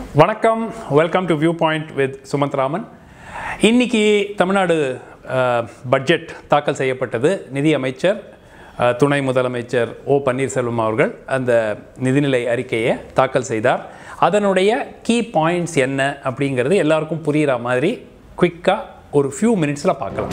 வணக்கம் welcome to view point with Sumanth Raman இன்னைக்கு தமிழ்நாடு அஹ், budget தாக்கல் செய்யப்பட்டது நிதி அமைச்சர் அஹ், துணை முதலமைச்சர் ஓ பன்னீர்செல்வம் அவர்கள் அந்த நிதிநிலை அறிக்கையை தாக்கல் செய்தார் அதனுடைய கீ பாயிண்ட்ஸ் என்ன அப்படிங்கிறது எல்லாருக்கும் புரிகிற மாதிரி குயிக்காக ஒரு ஃபியூ மினிட்ஸில் பார்க்கலாம்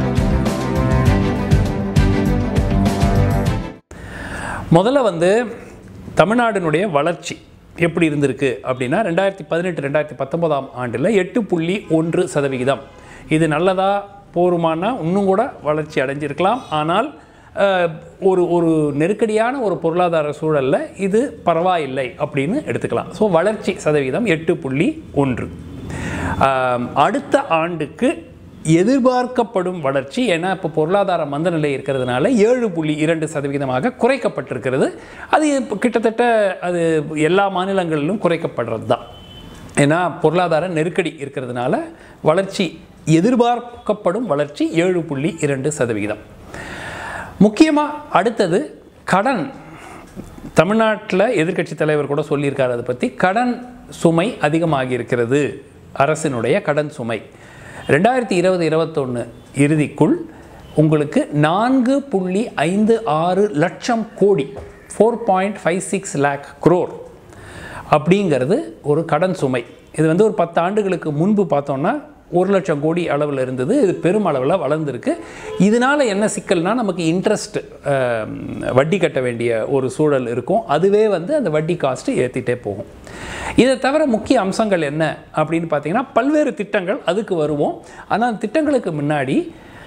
முதல்ல வந்து தமிழ்நாடினுடைய வளர்ச்சி எப்படி இருந்திருக்கு அப்படின்னா ரெண்டாயிரத்தி பதினெட்டு ரெண்டாயிரத்தி பத்தொன்பதாம் ஆண்டில் எட்டு புள்ளி ஒன்று சதவிகிதம் இது நல்லதா போருமானா இன்னும் கூட வளர்ச்சி அடைஞ்சிருக்கலாம் ஆனால் அஹ், ஒரு ஒரு நெருக்கடியான ஒரு பொருளாதார சூழலில் இது பரவாயில்லை அப்படின்னு எடுத்துக்கலாம் ஸோ வளர்ச்சி சதவிகிதம் எட்டு புள்ளி ஒன்று ஆம், அடுத்த ஆண்டுக்கு எதிர்பார்க்கப்படும் வளர்ச்சி ஏன்னா இப்போ பொருளாதார மந்த நிலை இருக்கிறதுனால ஏழு புள்ளி இரண்டு சதவிகிதமாக குறைக்கப்பட்டிருக்கிறது அது இப்ப கிட்டத்தட்ட அது எல்லா மாநிலங்களிலும் குறைக்கப்படுறது தான் ஏன்னா பொருளாதார நெருக்கடி இருக்கிறதுனால வளர்ச்சி எதிர்பார்க்கப்படும் வளர்ச்சி ஏழு புள்ளி இரண்டு சதவிகிதம் முக்கியமாக அடுத்தது கடன் தமிழ்நாட்டில் எதிர்க்கட்சி தலைவர் கூட சொல்லியிருக்காரு அதை பற்றி கடன் சுமை அதிகமாகி இருக்கிறது அரசினுடைய கடன் சுமை ரெண்டாயிரத்தி இருபது இருபத்தொன்று இறுதிக்குள் உங்களுக்கு நான்கு புள்ளி ஐந்து ஆறு லட்சம் கோடி four point five six lakh crore அப்படிங்கிறது ஒரு கடன் சுமை இது வந்து ஒரு பத்து ஆண்டுகளுக்கு முன்பு பார்த்தோம்னா ஒரு லட்சம் கோடி அளவில் இருந்தது இது பெரும் அளவில் வளர்ந்துருக்கு இதனால் என்ன சிக்கல்னா நமக்கு இன்ட்ரெஸ்ட் வட்டி கட்ட வேண்டிய ஒரு சூழல் இருக்கும் அதுவே வந்து அந்த வட்டி காஸ்ட்டு ஏற்றிட்டே போகும் இதை தவிர முக்கிய அம்சங்கள் என்ன அப்படின்னு பார்த்தீங்கன்னா பல்வேறு திட்டங்கள் அதுக்கு வருவோம் ஆனால் அந்த திட்டங்களுக்கு முன்னாடி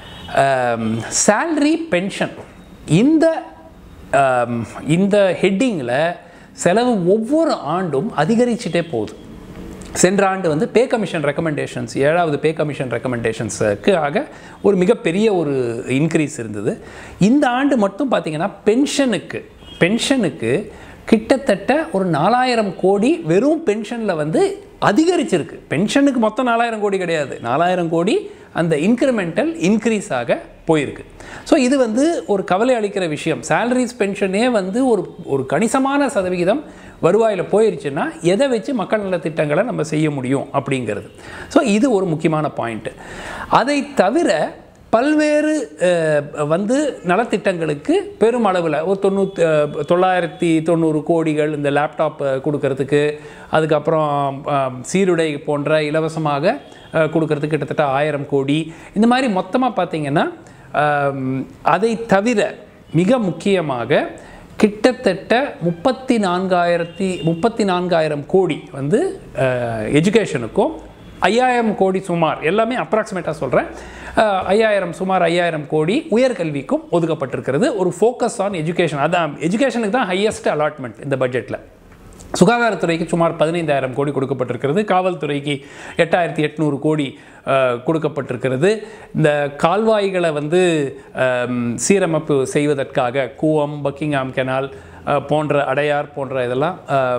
சேல்ரி பென்ஷன் இந்த ஆம், இந்த ஹெட்டிங்கில் செலவு ஒவ்வொரு ஆண்டும் அதிகரிச்சுட்டே போகுது சென்ற ஆண்டு வந்து பே கமிஷன் ரெக்கமெண்டேஷன்ஸ் ஏழாவது பே கமிஷன் ரெக்கமெண்டேஷன்ஸுக்கு ஆக ஒரு மிகப்பெரிய ஒரு இன்க்ரீஸ் இருந்தது இந்த ஆண்டு மட்டும் பார்த்தீங்கன்னா பென்ஷனுக்கு பென்ஷனுக்கு கிட்டத்தட்ட ஒரு நாலாயிரம் கோடி வெறும் பென்ஷனில் வந்து அதிகரிச்சிருக்கு பென்ஷனுக்கு மொத்தம் நாலாயிரம் கோடி கிடையாது நாலாயிரம் கோடி அந்த இன்க்ரிமெண்டல் இன்க்ரீஸ் ஆக போயிருக்கு ஸோ இது வந்து ஒரு கவலை அளிக்கிற விஷயம் சேலரிஸ் பென்ஷனே வந்து ஒரு ஒரு கணிசமான சதவிகிதம் வருவாயில் போயிருச்சுன்னா எதை வச்சு மக்கள் நல திட்டங்களை நம்ம செய்ய முடியும் அப்படிங்கிறது ஸோ இது ஒரு முக்கியமான பாயிண்ட்டு அதை தவிர பல்வேறு அஹ், வந்து நலத்திட்டங்களுக்கு பெருமளவில் ஒரு தொண்ணூற்றி தொள்ளாயிரத்தி தொண்ணூறு கோடிகள் இந்த லேப்டாப் அஹ், கொடுக்கறதுக்கு அதுக்கப்புறம் அஹ், சீருடை போன்ற இலவசமாக அஹ், கொடுக்கறதுக்கு கிட்டத்தட்ட ஆயிரம் கோடி இந்த மாதிரி மொத்தமாக பார்த்தீங்கன்னா அம், அதை தவிர மிக முக்கியமாக கிட்டத்தட்ட முப்பத்தி நான்காயிரத்தி முப்பத்தி நான்காயிரம் கோடி வந்து எஜுகேஷனுக்கும் ஐயாயிரம் கோடி சுமார் எல்லாமே அப்ராக்சிமேட்டாக சொல்கிறேன் ஐயாயிரம் சுமார் ஐயாயிரம் கோடி உயர்கல்விக்கும் ஒதுக்கப்பட்டிருக்கிறது ஒரு ஃபோக்கஸ் ஆன் எஜுகேஷன் அதான் எஜுகேஷனுக்கு தான் ஹையஸ்ட் அலாட்மெண்ட் இந்த பட்ஜெட்டில் சுகாதாரத்துறைக்கு சுமார் பதினைந்தாயிரம் கோடி கொடுக்கப்பட்டிருக்கிறது காவல்துறைக்கு எட்டாயிரத்தி எட்நூறு கோடி அஹ், கொடுக்கப்பட்டிருக்கிறது இந்த கால்வாய்களை வந்து அம், சீரமைப்பு செய்வதற்காக கூவம் பக்கிங்ஹாம் கெனால் அஹ், போன்ற அடையார் போன்ற இதெல்லாம்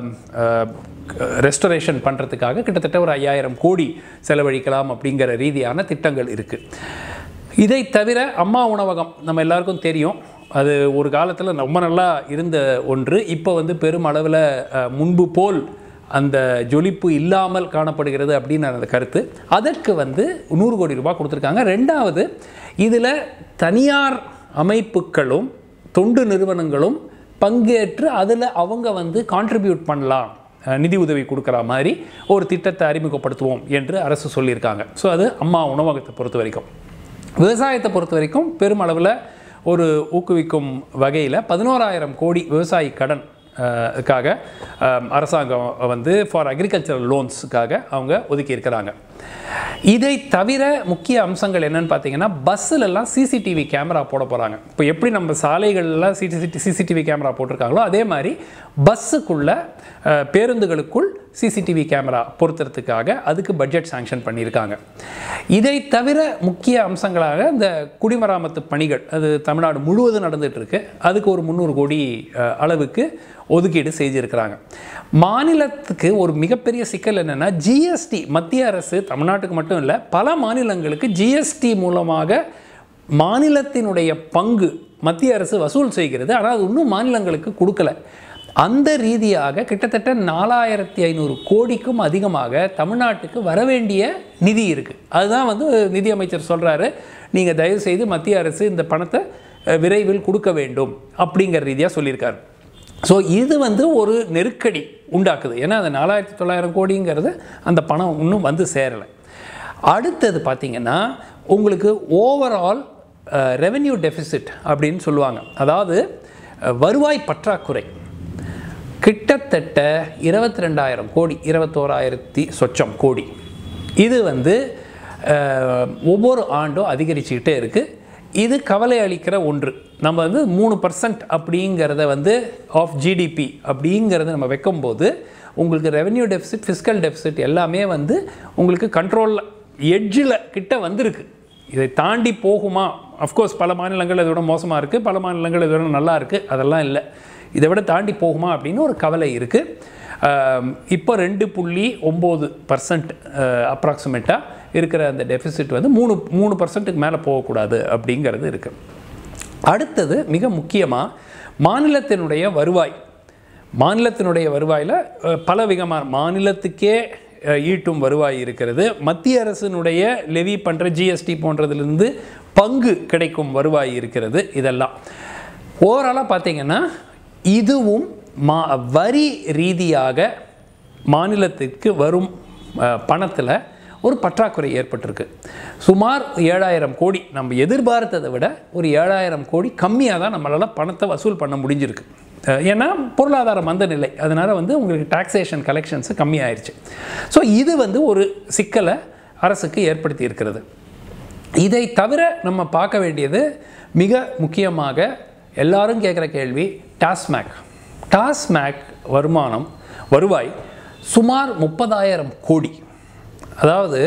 ரெஸ்டரேஷன் பண்ணுறதுக்காக கிட்டத்தட்ட ஒரு ஐயாயிரம் கோடி செலவழிக்கலாம் அப்படிங்கிற ரீதியான திட்டங்கள் இருக்குது இதை தவிர அம்மா உணவகம் நம்ம எல்லாருக்கும் தெரியும் அது ஒரு காலத்தில் ரொம்ப நல்லா இருந்த ஒன்று இப்போ வந்து பெரும் அளவில் அஹ், முன்பு போல் அந்த ஜொலிப்பு இல்லாமல் காணப்படுகிறது அப்படின்னு அந்த கருத்து அதற்கு வந்து நூறு கோடி ரூபாய் கொடுத்துருக்காங்க ரெண்டாவது இதில் தனியார் அமைப்புகளும் தொண்டு நிறுவனங்களும் பங்கேற்று அதில் அவங்க வந்து கான்ட்ரிபியூட் பண்ணலாம் அஹ், நிதி உதவி கொடுக்குற மாதிரி ஒரு திட்டத்தை அறிமுகப்படுத்துவோம் என்று அரசு சொல்லியிருக்காங்க ஸோ அது அம்மா உணவகத்தை பொறுத்த வரைக்கும் விவசாயத்தை பொறுத்த வரைக்கும் பெருமளவில் ஒரு ஊக்குவிக்கும் வகையில் பதினோராயிரம் கோடி விவசாயி கடன் அஹ், க்காக அஹ், அரசாங்கம் வந்து ஃபார் அக்ரிகல்ச்சரல் லோன்ஸுக்காக அவங்க ஒதுக்கி இருக்கிறாங்க இதை தவிர முக்கிய அம்சங்கள் என்னன்னு பார்த்தீங்கன்னா பஸ்ஸில் எல்லாம் சிசிடிவி கேமரா போட போகிறாங்க இப்போ எப்படி நம்ம சாலைகள்லாம் சிசிடி சிசிடிவி கேமரா போட்டிருக்காங்களோ அதே மாதிரி பஸ்ஸுக்குள்ள அஹ், பேருந்துகளுக்குள் சிசிடிவி கேமரா பொருத்துறதுக்காக அதுக்கு பட்ஜெட் சாங்ஷன் பண்ணியிருக்காங்க இதை தவிர முக்கிய அம்சங்களாக இந்த குடிமராமத்து பணிகள் அது தமிழ்நாடு முழுவதும் நடந்துட்டு இருக்கு அதுக்கு ஒரு முந்நூறு கோடி அஹ், அளவுக்கு ஒதுக்கீடு செய்திருக்கிறாங்க மாநிலத்துக்கு ஒரு மிகப்பெரிய சிக்கல் என்னென்னா ஜிஎஸ்டி மத்திய அரசு தமிழ்நாட்டுக்கு மட்டும் இல்லை பல மாநிலங்களுக்கு ஜிஎஸ்டி மூலமாக மாநிலத்தினுடைய பங்கு மத்திய அரசு வசூல் செய்கிறது ஆனால் அது இன்னும் மாநிலங்களுக்கு கொடுக்கல அந்த ரீதியாக கிட்டத்தட்ட நாலாயிரத்தி ஐநூறு கோடிக்கும் அதிகமாக தமிழ்நாட்டுக்கு வர வேண்டிய நிதி இருக்குது அதுதான் வந்து நிதியமைச்சர் சொல்கிறாரு நீங்கள் தயவுசெய்து மத்திய அரசு இந்த பணத்தை அஹ், விரைவில் கொடுக்க வேண்டும் அப்படிங்கிற ரீதியாக சொல்லியிருக்காரு ஸோ இது வந்து ஒரு நெருக்கடி உண்டாக்குது ஏன்னா அந்த நாலாயிரத்தி தொள்ளாயிரம் கோடிங்கிறது அந்த பணம் இன்னும் வந்து சேரலை அடுத்தது பார்த்திங்கன்னா உங்களுக்கு ஓவரால் ரெவென்யூ டெபிசிட் அப்படின்னு சொல்லுவாங்க அதாவது அஹ், வருவாய் பற்றாக்குறை கிட்டத்தட்ட இருபத்தி ரெண்டாயிரம் கோடி இருபத்தோராயிரத்தி சொச்சம் கோடி இது வந்து அஹ், ஒவ்வொரு ஆண்டும் அதிகரிச்சுக்கிட்டே இருக்குது இது கவலை அளிக்கிற ஒன்று நம்ம வந்து மூணு பர்சன்ட் அப்படிங்கிறத வந்து ஆஃப் ஜிடிபி அப்படிங்கிறத நம்ம வைக்கும்போது உங்களுக்கு ரெவென்யூ டெபிசிட் ஃபிஸ்கல் டெபிசிட் எல்லாமே வந்து உங்களுக்கு கண்ட்ரோலில் எட்ஜில் கிட்ட வந்திருக்கு இதை தாண்டி போகுமா அஃப்கோர்ஸ் பல மாநிலங்கள் இதோட மோசமாக இருக்குது பல மாநிலங்கள் இதோட நல்லா இருக்குது அதெல்லாம் இல்லை இதை விட தாண்டி போகுமா அப்படின்னு ஒரு கவலை இருக்குது இப்போ ரெண்டு புள்ளி ஒம்பது பர்சன்ட் அப்ராக்சிமேட்டாக இருக்கிற அந்த டெபிசிட் வந்து மூணு மூணு பர்சன்ட்டுக்கு மேலே போகக்கூடாது அப்படிங்கிறது இருக்குது அடுத்தது மிக முக்கியமாக மாநிலத்தினுடைய வருவாய் மாநிலத்தினுடைய வருவாயில் அஹ், பல விதமான மாநிலத்துக்கே அஹ், ஈட்டும் வருவாய் இருக்கிறது மத்திய அரசினுடைய லெவி பண்ணுற ஜிஎஸ்டி போன்றதுலேருந்து பங்கு கிடைக்கும் வருவாய் இருக்கிறது இதெல்லாம் ஓவராலாக பார்த்தீங்கன்னா இதுவும் மா வரி ரீதியாக மாநிலத்திற்கு வரும் பணத்தில் ஒரு பற்றாக்குறை ஏற்பட்டிருக்கு சுமார் ஏழாயிரம் கோடி நம்ம எதிர்பார்த்ததை விட ஒரு ஏழாயிரம் கோடி கம்மியாக தான் நம்மளால் பணத்தை வசூல் பண்ண முடிஞ்சிருக்கு அஹ் ஏன்னா பொருளாதார மந்த நிலை அதனால் வந்து உங்களுக்கு டாக்ஸேஷன் கலெக்ஷன்ஸு கம்மியாயிருச்சு ஸோ இது வந்து ஒரு சிக்கலை அரசுக்கு ஏற்படுத்தி இருக்கிறது இதை தவிர நம்ம பார்க்க வேண்டியது மிக முக்கியமாக எல்லாரும் கேட்குற கேள்வி டாஸ்மேக் டாஸ்மேக் வருமானம் வருவாய் சுமார் முப்பதாயிரம் கோடி அதாவது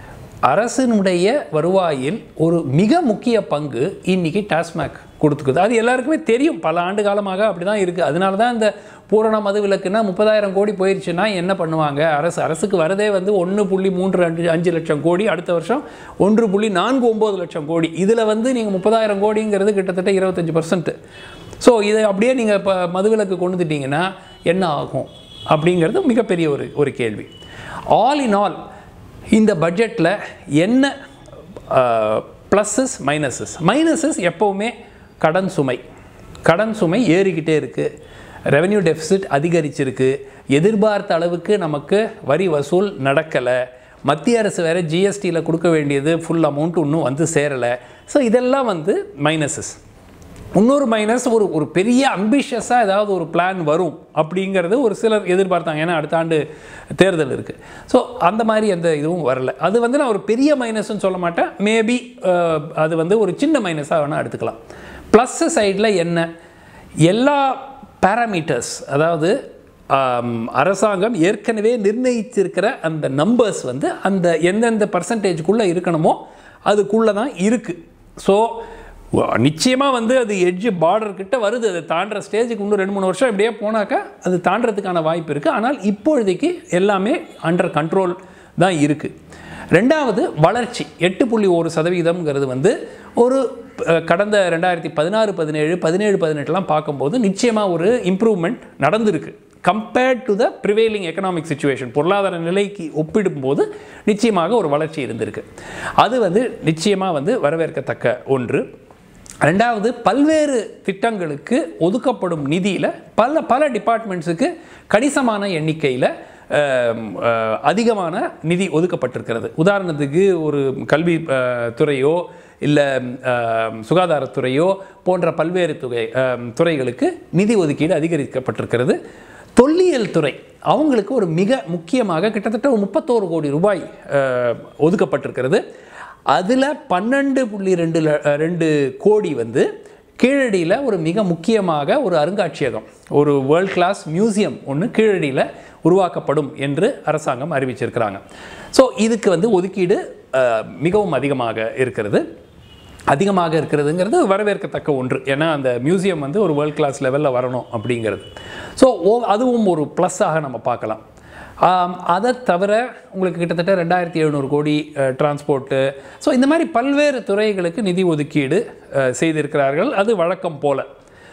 அரசினுடைய வருவாயில் ஒரு மிக முக்கிய பங்கு இன்னைக்கு டாஸ்மேக் கொடுத்துக்குது அது எல்லாருக்குமே தெரியும் பல ஆண்டு காலமாக அப்படி தான் இருக்குது அதனால தான் இந்த பூரண மது விலக்குனா முப்பதாயிரம் கோடி போயிடுச்சுன்னா என்ன பண்ணுவாங்க அரசு அரசுக்கு வரதே வந்து ஒன்று புள்ளி மூன்று அஞ்சு அஞ்சு லட்சம் கோடி அடுத்த வருஷம் ஒன்று புள்ளி நான்கு ஒம்பது லட்சம் கோடி இதில் வந்து நீங்கள் முப்பதாயிரம் கோடிங்கிறது கிட்டத்தட்ட இருபத்தஞ்சி பர்சன்ட் ஸோ இதை அப்படியே நீங்கள் இப்போ மதுவிலக்கு கொண்டுட்டீங்கன்னா என்ன ஆகும் அப்படிங்கிறது மிகப்பெரிய ஒரு ஒரு கேள்வி ஆல் இன் ஆல் இந்த பட்ஜெட்டில் என்ன ப்ளஸ்ஸஸ் மைனஸஸ் மைனஸஸ் எப்போவுமே கடன் சுமை கடன் சுமை ஏறிக்கிட்டே இருக்குது ரெவென்யூ டெபிசிட் அதிகரிச்சிருக்கு எதிர்பார்த்த அளவுக்கு நமக்கு வரி வசூல் நடக்கலை மத்திய அரசு வேறு ஜிஎஸ்டியில் கொடுக்க வேண்டியது ஃபுல் அமௌண்ட் இன்னும் வந்து சேரலை ஸோ இதெல்லாம் வந்து மைனஸஸ் இன்னொரு மைனஸ் ஒரு ஒரு பெரிய அம்பிஷியஸாக ஏதாவது ஒரு பிளான் வரும் அப்படிங்கிறது ஒரு சிலர் எதிர்பார்த்தாங்க ஏன்னா அடுத்த ஆண்டு தேர்தல் இருக்குது ஸோ அந்த மாதிரி எந்த இதுவும் வரல அது வந்து நான் ஒரு பெரிய மைனஸ்னு சொல்ல மாட்டேன் மேபி அது வந்து ஒரு சின்ன மைனஸாக வேணால் எடுத்துக்கலாம் ப்ளஸ் சைடில் என்ன எல்லா பேராமீட்டர்ஸ் அதாவது ஆம், அரசாங்கம் ஏற்கனவே நிர்ணயித்திருக்கிற அந்த நம்பர்ஸ் வந்து அந்த எந்தெந்த பர்சன்டேஜ்குள்ளே இருக்கணுமோ அதுக்குள்ளே தான் இருக்குது ஸோ நிச்சயமாக வந்து அது எட்ஜு பார்டர் கிட்ட வருது அது தாண்டுற ஸ்டேஜுக்கு இன்னும் ரெண்டு மூணு வருஷம் இப்படியே போனாக்கா அது தாண்டறதுக்கான வாய்ப்பு இருக்குது ஆனால் இப்பொழுதைக்கு எல்லாமே அண்டர் கண்ட்ரோல் தான் இருக்குது ரெண்டாவது வளர்ச்சி எட்டு புள்ளி ஒரு சதவீதம்ங்கிறது வந்து ஒரு அஹ், கடந்த ரெண்டாயிரத்தி பதினாறு பதினேழு பதினேழு பதினெட்டுலாம் பார்க்கும்போது நிச்சயமாக ஒரு இம்ப்ரூவ்மெண்ட் நடந்திருக்கு compared to the prevailing economic situation பொருளாதார நிலைக்கு ஒப்பிடும்போது நிச்சயமாக ஒரு வளர்ச்சி இருந்திருக்கு அது வந்து நிச்சயமாக வந்து வரவேற்கத்தக்க ஒன்று ரெண்டாவது பல்வேறு திட்டங்களுக்கு ஒதுக்கப்படும் நிதியில் பல பல டிபார்ட்மெண்ட்ஸுக்கு கணிசமான எண்ணிக்கையில் அதிகமான நிதி ஒதுக்கப்பட்டிருக்கிறது உதாரணத்துக்கு ஒரு கல்வி அஹ், துறையோ இல்லை சுகாதாரத்துறையோ போன்ற பல்வேறு துறை அஹ், துறைகளுக்கு நிதி ஒதுக்கீடு அதிகரிக்கப்பட்டிருக்கிறது தொல்லியல் துறை அவங்களுக்கு ஒரு மிக முக்கியமாக கிட்டத்தட்ட ஒரு முப்பத்தோரு கோடி ரூபாய் அஹ், ஒதுக்கப்பட்டிருக்கிறது அதில் பன்னெண்டு புள்ளி ரெண்டு ல- அஹ், ரெண்டு கோடி வந்து கீழடியில் ஒரு மிக முக்கியமாக ஒரு அருங்காட்சியகம் ஒரு வேர்ல்ட் கிளாஸ் மியூசியம் ஒன்று கீழடியில் உருவாக்கப்படும் என்று அரசாங்கம் அறிவிச்சிருக்கிறாங்க ஸோ இதுக்கு வந்து ஒதுக்கீடு அஹ், மிகவும் அதிகமாக இருக்கிறது அதிகமாக இருக்கிறதுங்கிறது வரவேற்கத்தக்க ஒன்று ஏன்னா அந்த மியூசியம் வந்து ஒரு வேர்ல்ட் கிளாஸ் லெவலில் வரணும் அப்படிங்கிறது ஸோ ஓ அதுவும் ஒரு ப்ளஸ்ஸாக நம்ம பார்க்கலாம் ஆம், அதை தவிர உங்களுக்கு கிட்டத்தட்ட ரெண்டாயிரத்தி எழுநூறு கோடி டிரான்ஸ்போர்ட்டு ஸோ இந்த மாதிரி பல்வேறு துறைகளுக்கு நிதி ஒதுக்கீடு அஹ், செய்திருக்கிறார்கள் அது வழக்கம் போல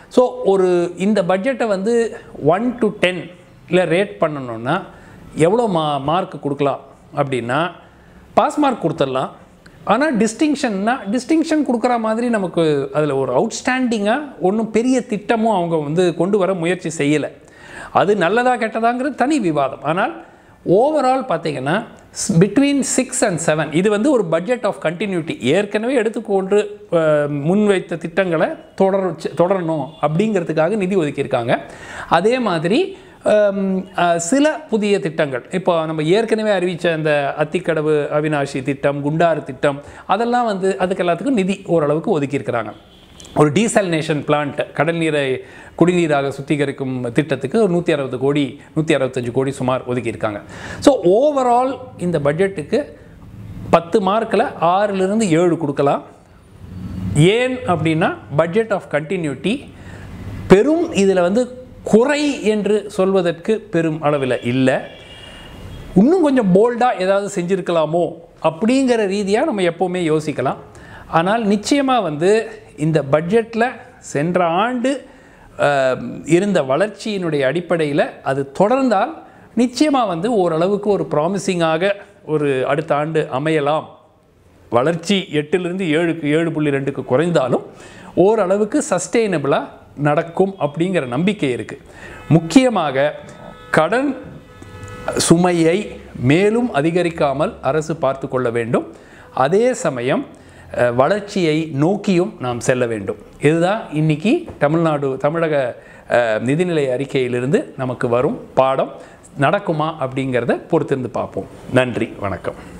ஸோ ஒரு இந்த பட்ஜெட்டை வந்து ஒன் டு டென் இல்லை ரேட் பண்ணணுன்னா எவ்வளோ மா மார்க் கொடுக்கலாம் அப்படின்னா பாஸ் மார்க் கொடுத்துடலாம் ஆனால் டிஸ்டிங்ஷன்னா டிஸ்டிங்ஷன் கொடுக்குற மாதிரி நமக்கு அதில் ஒரு அவுட்ஸ்டாண்டிங்காக ஒன்றும் பெரிய திட்டமும் அவங்க வந்து கொண்டு வர முயற்சி செய்யலை அது நல்லதா கெட்டதாங்கிறது தனி விவாதம் ஆனால் ஓவரால் பார்த்தீங்கன்னா பிட்வீன் சிக்ஸ் அண்ட் செவன் இது வந்து ஒரு பட்ஜெட் ஆஃப் கண்டினியூட்டி ஏற்கனவே எடுத்துக்கொண்டு அஹ், முன்வைத்த திட்டங்களை தொடர் தொடரணும் அப்படிங்கிறதுக்காக நிதி ஒதுக்கியிருக்காங்க அதே மாதிரி ஹம், அஹ், சில புதிய திட்டங்கள் இப்போ நம்ம ஏற்கனவே அறிவித்த அந்த அத்திக்கடவு அவினாஷி திட்டம் குண்டாறு திட்டம் அதெல்லாம் வந்து அதுக்கு எல்லாத்துக்கும் நிதி ஓரளவுக்கு ஒதுக்கியிருக்கிறாங்க ஒரு டீசல்னேஷன் பிளான்ட் கடல் நீரை குடிநீராக சுத்திகரிக்கும் திட்டத்துக்கு ஒரு நூற்றி அறுபது கோடி நூற்றி அறுபத்தஞ்சு கோடி சுமார் ஒதுக்கியிருக்காங்க ஸோ ஓவரால் இந்த பட்ஜெட்டுக்கு பத்து மார்க்கில் ஆறிலிருந்து ஏழு கொடுக்கலாம் ஏன் அப்படின்னா பட்ஜெட் ஆஃப் கண்டினியூட்டி பெரும் இதில் வந்து குறை என்று சொல்வதற்கு பெரும் அளவில் இல்லை இன்னும் கொஞ்சம் போல்டாக ஏதாவது செஞ்சுருக்கலாமோ அப்படிங்கிற ரீதியாக நம்ம எப்போவுமே யோசிக்கலாம் ஆனால் நிச்சயமாக வந்து இந்த பட்ஜெட்டில் சென்ற ஆண்டு அஹ், இருந்த வளர்ச்சியினுடைய அடிப்படையில் அது தொடர்ந்தால் நிச்சயமாக வந்து ஓரளவுக்கு ஒரு ப்ராமிசிங்காக ஒரு அடுத்த ஆண்டு அமையலாம் வளர்ச்சி எட்டிலிருந்து ஏழுக்கு ஏழு புள்ளி ரெண்டுக்கு குறைந்தாலும் ஓரளவுக்கு சஸ்டெயினபிளாக நடக்கும் அப்படிங்கிற நம்பிக்கை இருக்குது முக்கியமாக கடன் சுமையை மேலும் அதிகரிக்காமல் அரசு பார்த்து கொள்ள வேண்டும் அதே சமயம் அஹ், வளர்ச்சியை நோக்கியும் நாம் செல்ல வேண்டும் இதுதான் இன்னைக்கு தமிழ்நாடு தமிழக அஹ், நிதிநிலை அறிக்கையிலிருந்து நமக்கு வரும் பாடம் நடக்குமா அப்படிங்கிறத பொறுத்திருந்து பார்ப்போம் நன்றி வணக்கம்